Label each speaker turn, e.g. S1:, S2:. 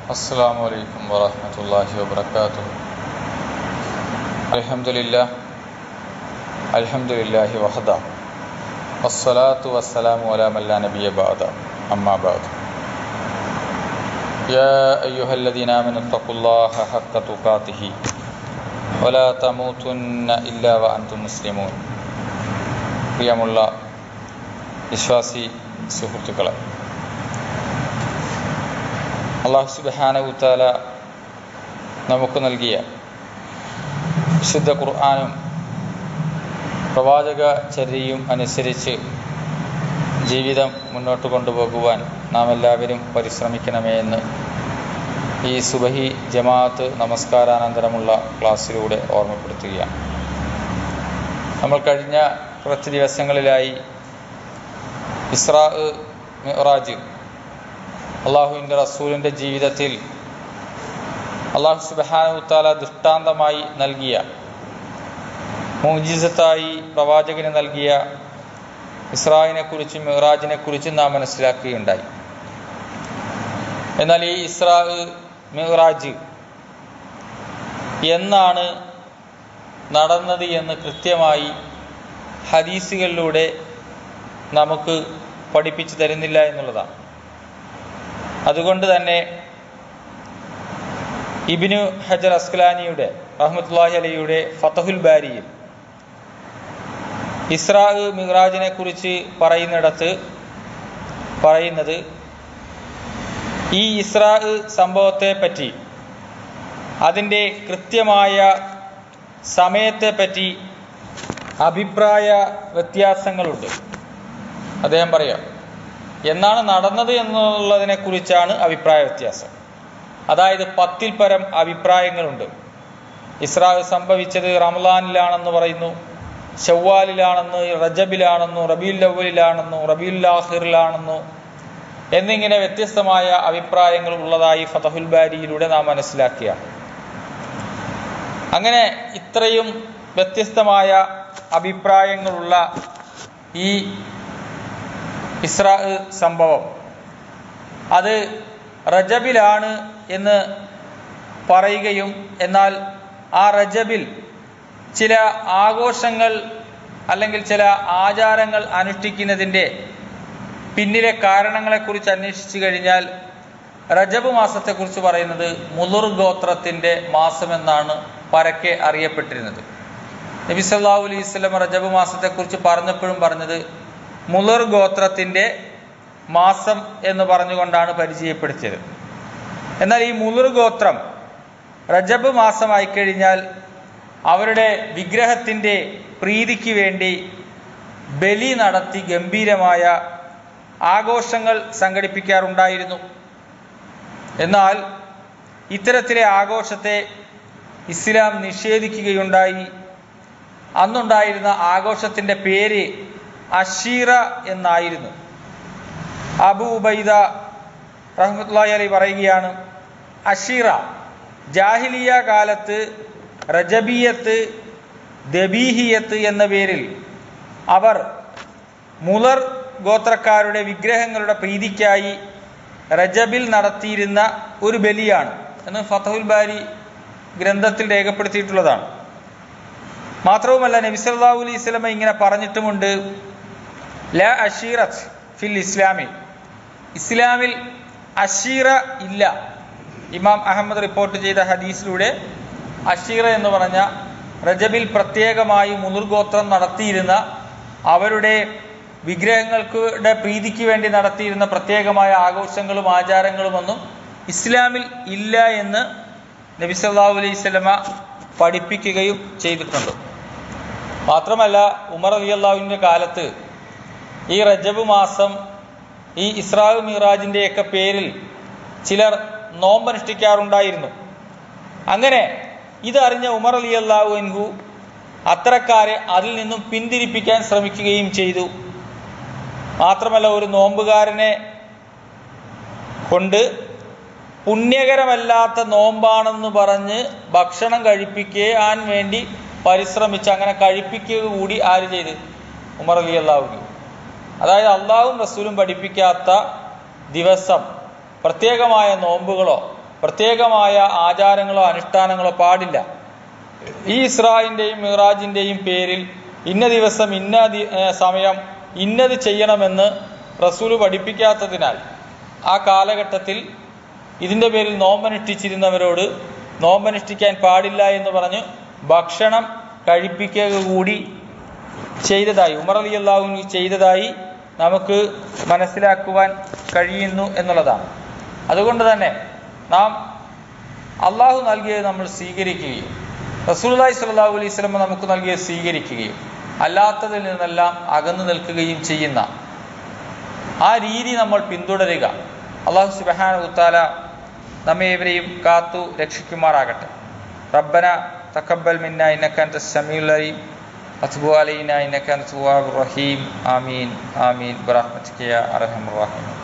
S1: السلام عليكم ورحمة الله وبركاته الحمد لله الحمد لله وحده والصلاة والسلام على من لا نبي بعد أما بعد يا أيها الذين آمنوا اتقوا الله حق تقاته ولا تموتن إلا وأنتم مسلمون പ്രിയമുള്ള വിശ്വാസി സുഹൃത്തുക്കളെ അള്ളാഹു സുബാനവുത്താല നമുക്ക് നൽകിയ വിശുദ്ധ ഖുർആാനും പ്രവാചക ചര്യയും അനുസരിച്ച് ജീവിതം മുന്നോട്ട് കൊണ്ടുപോകുവാൻ നാം എല്ലാവരും പരിശ്രമിക്കണമേ എന്ന് ഈ സുബഹി ജമാഅത്ത് നമസ്കാരാനന്തരമുള്ള ക്ലാസ്സിലൂടെ ഓർമ്മപ്പെടുത്തുകയാണ് നമ്മൾ കഴിഞ്ഞ കുറച്ച് ദിവസങ്ങളിലായി ഇസ്രാ മിറാജ് അള്ളാഹുവിൻ്റെ റസൂലിൻ്റെ ജീവിതത്തിൽ അള്ളാഹു സുബാനുത്താല ദൃഷ്ടാന്തമായി നൽകിയ മോജിസത്തായി പ്രവാചകന് നൽകിയ ഇസ്രായിനെ കുറിച്ചും മിറാജിനെ കുറിച്ചും നാം മനസ്സിലാക്കുകയുണ്ടായി എന്നാൽ ഈ ഇസ്രാ മിറാജ് എന്നാണ് നടന്നത് എന്ന് കൃത്യമായി ഹദീസുകളിലൂടെ നമുക്ക് പഠിപ്പിച്ചു തരുന്നില്ല എന്നുള്ളതാണ് അതുകൊണ്ട് തന്നെ ഇബിനു ഹജർ അസ്കലാനിയുടെ റഹ്മത്തുല്ലാഹി അലിയുടെ ഫതഹുൽ ബാരിയിൽ ഇസ്രാ മിഹ്റാജിനെ കുറിച്ച് പറയുന്നിടത്ത് പറയുന്നത് ഈ ഇസ്രാ സംഭവത്തെ പറ്റി അതിൻ്റെ കൃത്യമായ സമയത്തെ പറ്റി അഭിപ്രായ വ്യത്യാസങ്ങളുണ്ട് അദ്ദേഹം പറയാം എന്നാണ് നടന്നത് എന്നുള്ളതിനെ കുറിച്ചാണ് അഭിപ്രായ വ്യത്യാസം അതായത് പത്തിൽ പരം അഭിപ്രായങ്ങളുണ്ട് ഇസ്രാ സംഭവിച്ചത് റമലാനിലാണെന്ന് പറയുന്നു ഷവ്വാലിലാണെന്ന് റജബിലാണെന്നു റബീൽ ലവലിലാണെന്നു റബീൽ ആഹിറിലാണെന്നു എന്നിങ്ങനെ വ്യത്യസ്തമായ അഭിപ്രായങ്ങൾ ഉള്ളതായി ഫതഹുൽ ബാരിയിലൂടെ നാം മനസ്സിലാക്കിയാണ് അങ്ങനെ ഇത്രയും വ്യത്യസ്തമായ അഭിപ്രായങ്ങളുള്ള ഈ ഇസ്രാ സംഭവം അത് റജബിലാണ് എന്ന് പറയുകയും എന്നാൽ ആ റജബിൽ ചില ആഘോഷങ്ങൾ അല്ലെങ്കിൽ ചില ആചാരങ്ങൾ അനുഷ്ഠിക്കുന്നതിൻ്റെ പിന്നിലെ കാരണങ്ങളെക്കുറിച്ച് അന്വേഷിച്ചു കഴിഞ്ഞാൽ റജബ് മാസത്തെക്കുറിച്ച് പറയുന്നത് മുലുർ ഗോത്രത്തിൻ്റെ മാസമെന്നാണ് പരക്കെ അറിയപ്പെട്ടിരുന്നത് നബി സല്ലാഹു അലൈഹി സ്വലം റജബ് മാസത്തെക്കുറിച്ച് പറഞ്ഞപ്പോഴും പറഞ്ഞത് മുലർ ഗോത്രത്തിൻ്റെ മാസം എന്ന് പറഞ്ഞുകൊണ്ടാണ് പരിചയപ്പെടുത്തിയത് എന്നാൽ ഈ മുലർ ഗോത്രം റജബ് മാസമായി കഴിഞ്ഞാൽ അവരുടെ വിഗ്രഹത്തിൻ്റെ പ്രീതിക്ക് വേണ്ടി ബലി നടത്തി ഗംഭീരമായ ആഘോഷങ്ങൾ സംഘടിപ്പിക്കാറുണ്ടായിരുന്നു എന്നാൽ ഇത്തരത്തിലെ ആഘോഷത്തെ ഇസ്ലാം നിഷേധിക്കുകയുണ്ടായി അന്നുണ്ടായിരുന്ന ആഘോഷത്തിൻ്റെ പേര് അഷീറ എന്നായിരുന്നു അബു ഉബൈദ റഹ്മത്തുള്ളി അലി പറയുകയാണ് അഷീറ ജാഹിലിയ കാലത്ത് റജബിയത്ത് ദബീഹിയത്ത് എന്ന പേരിൽ അവർ മുലർ ഗോത്രക്കാരുടെ വിഗ്രഹങ്ങളുടെ പ്രീതിക്കായി റജബിൽ നടത്തിയിരുന്ന ഒരു ബലിയാണ് എന്ന് ഫതഹുൽ ബാരി ഗ്രന്ഥത്തിൽ രേഖപ്പെടുത്തിയിട്ടുള്ളതാണ് മാത്രവുമല്ല നബിസല്ലാഹു അലൈഹി സ്വലമ ഇങ്ങനെ പറഞ്ഞിട്ടുമുണ്ട് ല അഷീറത്ത് ഫിൽ ഇസ്ലാമിൽ ഇസ്ലാമിൽ അഷീറ ഇല്ല ഇമാം അഹമ്മദ് റിപ്പോർട്ട് ചെയ്ത ഹദീസിലൂടെ അഷീറ എന്ന് പറഞ്ഞ റജബിൽ പ്രത്യേകമായി മുനുർഗോത്രം നടത്തിയിരുന്ന അവരുടെ വിഗ്രഹങ്ങൾക്ക് പ്രീതിക്ക് വേണ്ടി നടത്തിയിരുന്ന പ്രത്യേകമായ ആഘോഷങ്ങളും ആചാരങ്ങളുമൊന്നും ഇസ്ലാമിൽ ഇല്ല എന്ന് നബി സല്ലാഹു അലൈഹി സ്വലമ പഠിപ്പിക്കുകയും ചെയ്തിട്ടുണ്ട് മാത്രമല്ല ഉമർ അലി അള്ളാഹുവിൻ്റെ കാലത്ത് ഈ റജബ് മാസം ഈ ഇസ്രാഹ് മിറാജിൻ്റെയൊക്കെ പേരിൽ ചിലർ നോമ്പനുഷ്ഠിക്കാറുണ്ടായിരുന്നു അങ്ങനെ ഇതറിഞ്ഞ ഉമർ അലി അള്ളാഹു അൻഹു അത്തരക്കാരെ അതിൽ നിന്നും പിന്തിരിപ്പിക്കാൻ ശ്രമിക്കുകയും ചെയ്തു മാത്രമല്ല ഒരു നോമ്പുകാരനെ കൊണ്ട് പുണ്യകരമല്ലാത്ത നോമ്പാണെന്ന് പറഞ്ഞ് ഭക്ഷണം കഴിപ്പിക്കാൻ വേണ്ടി പരിശ്രമിച്ച് അങ്ങനെ കഴിപ്പിക്കുക കൂടി ആര് ചെയ്ത് ഉമർ അലി അള്ളാഹുക്ക് അതായത് അള്ളാഹും റസൂലും പഠിപ്പിക്കാത്ത ദിവസം പ്രത്യേകമായ നോമ്പുകളോ പ്രത്യേകമായ ആചാരങ്ങളോ അനുഷ്ഠാനങ്ങളോ പാടില്ല ഈ ഇസ്രായിൻ്റെയും മിറാജിൻ്റെയും പേരിൽ ഇന്ന ദിവസം ഇന്ന ദി- ഏ, സമയം ഇന്നത് ചെയ്യണമെന്ന് റസൂല് പഠിപ്പിക്കാത്തതിനാൽ ആ കാലഘട്ടത്തിൽ ഇതിൻ്റെ പേരിൽ നോമ്പനുഷ്ഠിച്ചിരുന്നവരോട് നോമ്പനുഷ്ഠിക്കാൻ പാടില്ല എന്ന് പറഞ്ഞ് ഭക്ഷണം കഴിപ്പിക്കുക കൂടി ചെയ്തതായി ഉമർ അലി അള്ളാഹു ചെയ്തതായി നമുക്ക് മനസ്സിലാക്കുവാൻ കഴിയുന്നു എന്നുള്ളതാണ് അതുകൊണ്ട് തന്നെ നാം അള്ളാഹു നൽകിയത് നമ്മൾ സ്വീകരിക്കുകയും റസൂലുള്ളാഹി സ്വല്ലല്ലാഹു അലൈഹി വസല്ലം നമുക്ക് നൽകിയത് സ്വീകരിക്കുകയും അല്ലാത്തതിൽ നിന്നെല്ലാം അകന്നു നിൽക്കുകയും ചെയ്യുന്ന ആ രീതി നമ്മൾ പിന്തുടരുക അള്ളാഹു സുബ്ഹാനഹു വതആല നമ്മെ ഇവരെയും കാത്തു രക്ഷിക്കുമാറാകട്ടെ റബ്ബന തഖബ്ബൽ മിന്ന ഇന്നക അൻത സമീഉൽ അലീം വതുബ് അലൈനാ ഇന്നക അൻത തവ്വാബുർ റഹീം ആമീൻ ആമീൻ ബിറഹ്മതിക യാ അർഹമർ റഹീം